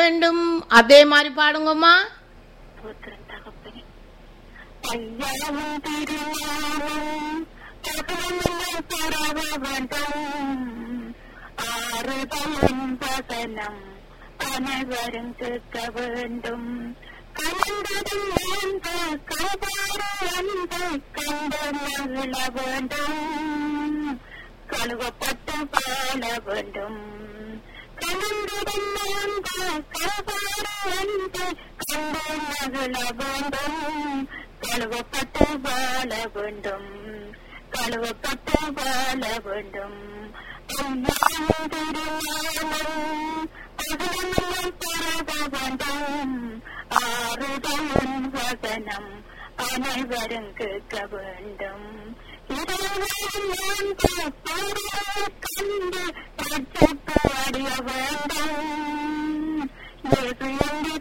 வேண்டும் அதே மாதிரி பாடுங்கம்மா ஸ்தோத்திரம் தகப்பனே ஐயாவும் திருநாமம் தகவலும் பரவ வேண்டும் ஆறுதலும் வசனம் அனைவரும் கேட்க வேண்டும் கலந்ததும் அந்த கபாறு அந்த கண்டு மகிழ வேண்டும் கழுவப்பட்டு வாழ வேண்டும் கலந்ததும் அந்த கபாறு அந்த கண்டு மகிழ வேண்டும் கழுவப்பட்டு வாழ வேண்டும் கழுவப்பட்டு வாழ வேண்டும் ஐயாவும் திருநாமம் பகலும் பரவ வேண்டும் ஆறுதலும் வசனம் அனைவரும் கேட்க வேண்டும் இறைவன் கண்டு பச்சைக்கு அறிய வேண்டும் இயேசு என்று